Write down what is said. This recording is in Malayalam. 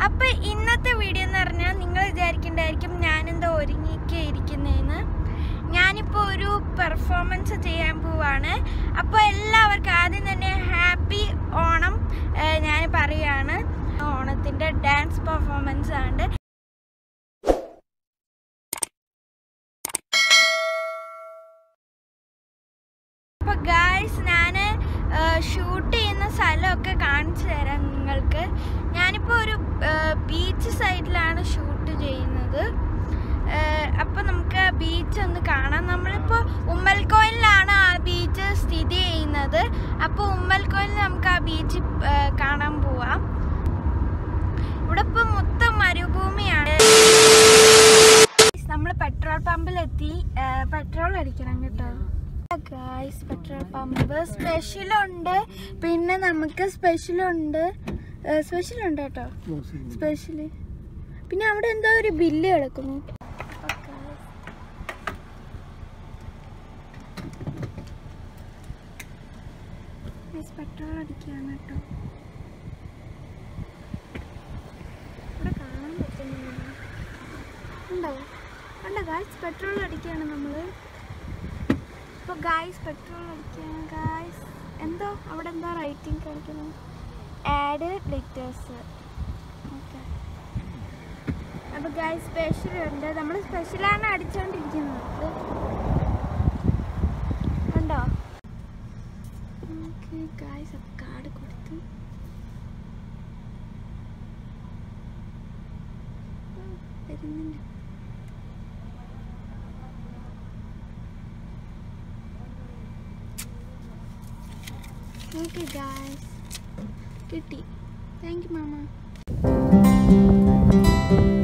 അപ്പൊ ഇന്നത്തെ വീഡിയോ എന്ന് പറഞ്ഞാൽ നിങ്ങൾ വിചാരിക്കണ്ടായിരിക്കും ഞാനെന്താ ഒരുങ്ങിയൊക്കെ ഇരിക്കുന്നതെന്ന് ഞാനിപ്പോൾ ഒരു പെർഫോമൻസ് ചെയ്യാൻ പോവാണ് അപ്പോൾ എല്ലാവർക്കും ആദ്യം തന്നെ ഹാപ്പി ഓണം ഏഹ് ഞാൻ പറയാണ് ഓണത്തിൻ്റെ ഡാൻസ് പെർഫോമൻസ് ആണ് അപ്പോൾ ഗായ്സ് ഞാൻ ഷൂട്ട് ചെയ്യുന്ന സ്ഥലമൊക്കെ കാണിച്ചു തരാം നിങ്ങൾക്ക് ഞാനിപ്പോൾ ഒരു ബീച്ച് സൈഡിലാണ് ഷൂട്ട് ചെയ്യുന്നത് അപ്പോൾ നമുക്ക് ബീച്ച് ഒന്ന് കാണാം നമ്മളിപ്പോൾ ഉമ്മൽക്കോയിലാണ് ആ ബീച്ച് സ്ഥിതി ചെയ്യുന്നത് അപ്പോൾ ഉമ്മൽക്കോയിൽ നമുക്ക് ആ ബീച്ച് കാണാൻ പോവാം ഇവിടെ ഇപ്പോൾ മൊത്തം മരുഭൂമിയാണ് നമ്മൾ പെട്രോൾ പമ്പിലെത്തി പെട്രോൾ അടിക്കണം കേട്ടോ ഗായ്സ് പെട്രോൾ പമ്പ് സ്പെഷ്യലുണ്ട് പിന്നെ നമുക്ക് സ്പെഷ്യലുണ്ട് സ്പെഷ്യലുണ്ട് കേട്ടോ സ്പെഷ്യല് പിന്നെ അവിടെ എന്തോ ഒരു ബില്ല് കിടക്കുന്നു പെട്രോൾ അടിക്കുകയാണ് കേട്ടോ ഇവിടെ കാണാൻ പറ്റുന്നില്ല ഉണ്ടോ ഉണ്ടോ ഗായ്സ് പെട്രോൾ അടിക്കുകയാണ് നമ്മൾ ഇപ്പോൾ ഗായ്സ് പെട്രോൾ അടിക്കുകയാണ് ഗായ്സ് എന്തോ അവിടെ എന്താ റൈറ്റിംഗ് കാണിക്കുന്നു ആഡ് ലിറ്റേഴ്സ് ഓക്കെ അപ്പോൾ ഗായ്സ് സ്പെഷ്യൽ ഉണ്ട് നമ്മൾ സ്പെഷ്യലാണ് അടിച്ചുകൊണ്ടിരിക്കുന്നത് ഉണ്ടോ ഓക്കെ ഗായ്സ് അപ്പോൾ കാർഡ് കൊടുത്ത് ഉം, വരുന്നുണ്ട് ഓക്കെ ഗായ്സ് കിട്ടി താങ്ക് യു മാമ